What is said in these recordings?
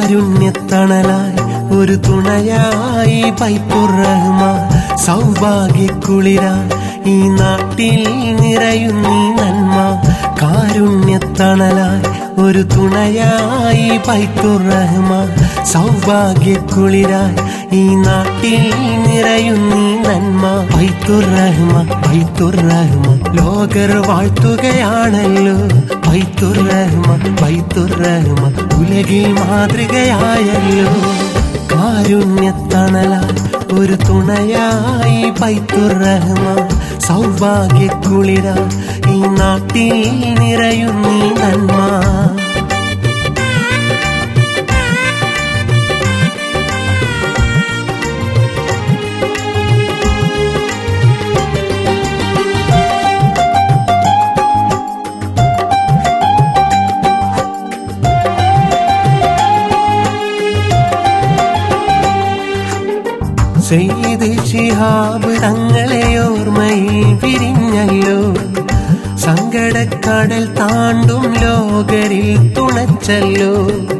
കാരുണ്യത്തണലായി ഒരു തുണയായി പൈപ്പുറഹ്മാൻ സൗഭാഗ്യക്കുളിരായി ഈ നാട്ടിൽ നിറയുന്നീ നന്മ കാരുണ്യത്തണലായി ഒരു തുണയായി പൈത്തുറഹ്മാൻ സൗഭാഗ്യക്കുളിരായി ഈ നാട്ടിൽ നിറയുന്നീ നന്മ പൈത്തുറഹ്മ പൈത്തുറഹ്മ ലോകർ വാഴ്ത്തുകയാണല്ലോ പൈത്തുറഹ്മ പൈത്തുറഹ്മ ഉലകിൽ മാതൃകയായല്ലോ കാരുണ്യത്തണലായി ഒരു തുണയായി പൈത്തുറഹ്മ സൗഭാഗ്യക്കുളിര ഈ നാട്ടിൽ നിറയുന്നീ നന്മ സെയ്ത് ശിഹാബ് തങ്ങളെ ഓർമ്മയിൽ വിരിഞ്ഞല്ലോ സങ്കടക്കടൽ താണ്ടും ലോകരിൽ തുണച്ചല്ലോ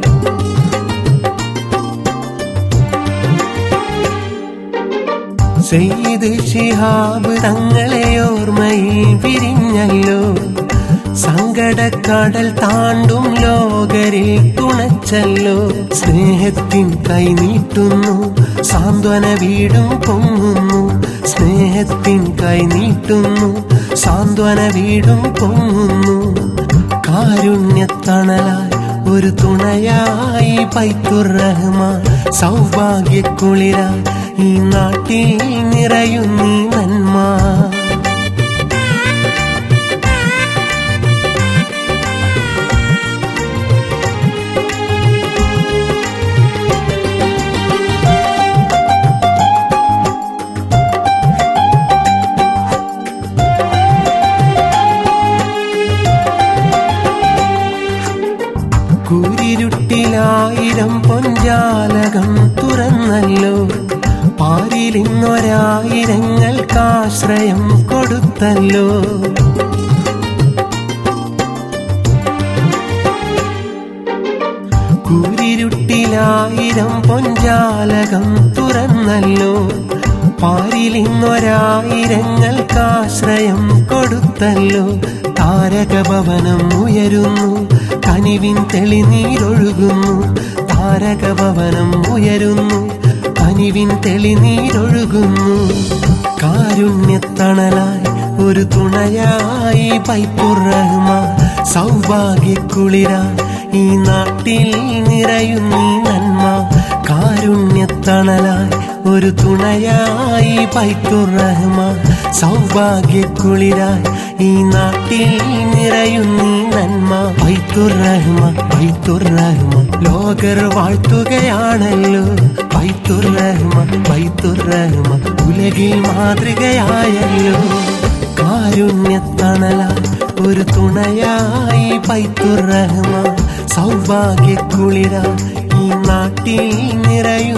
സെയ്ത് ശിഹാബ് തങ്ങളെ ഓർമ്മയിൽ വിരിഞ്ഞല്ലോ സങ്കടക്കടൽ താണ്ടും ലോകരിൽ തുണച്ചല്ലോ സ്നേഹത്തിൻ കൈ നീട്ടുന്നു സാന്ത്വന വീടും പൊങ്ങുന്നു സ്നേഹത്തിൻ കൈ നീട്ടുന്നു സാന്ത്വന വീടും പൊങ്ങുന്നു കാരുണ്യത്തണലായി ഒരു തുണയായി പൈത്തുറഹ്മാൻ സൗഭാഗ്യക്കുളിര ഈ നാട്ടിൽ നിറയുന്നീ നന്മ കൂരിരുട്ടിലായിരം പൊഞ്ചാലകം തുറന്നല്ലോ പാരിലിന്നൊരായിരങ്ങൾക്കാശ്രയം കൊടുത്തല്ലോ കൂരിരുട്ടിലായിരം പൊഞ്ചാലകം തുറന്നല്ലോ പാരിലിന്നൊരായിരങ്ങൾക്കാശ്രയം കൊടുത്തല്ലോ താരകഭവനം ഉയരുന്നു കനിവിൻ തെളിനീരൊഴുകുന്നു താരകഭവനം ഉയരുന്നു കനിവിൻ തെളിനീരൊഴുകുന്നു കാരുണ്യത്തണലായി ഒരു തുണയായി പൈപ്പുറഹ്മാൻ സൗഭാഗ്യക്കുളിര ഈ നാട്ടിൽ നിറയുന്നീ നന്മ കാരുണ്യത്തണലായി ഒരു തുണയായി പൈത്തുറഹ്മാൻ സൗഭാഗ്യക്കുളിരായി ഈ നാട്ടിൽ നിറയുന്നീ നന്മ പൈത്തുറഹ്മ പൈത്തുറഹ്മ ലോകർ വാഴ്ത്തുകയാണല്ലോ പൈത്തുറഹ്മ പൈത്തുറഹ്മ ഉലകിൽ മാതൃകയായല്ലോ കാരുണ്യത്തണലായി ഒരു തുണയായി പൈത്തുറഹ്മ സൗഭാഗ്യക്കുളിര ഈ നാട്ടിൽ നിറയും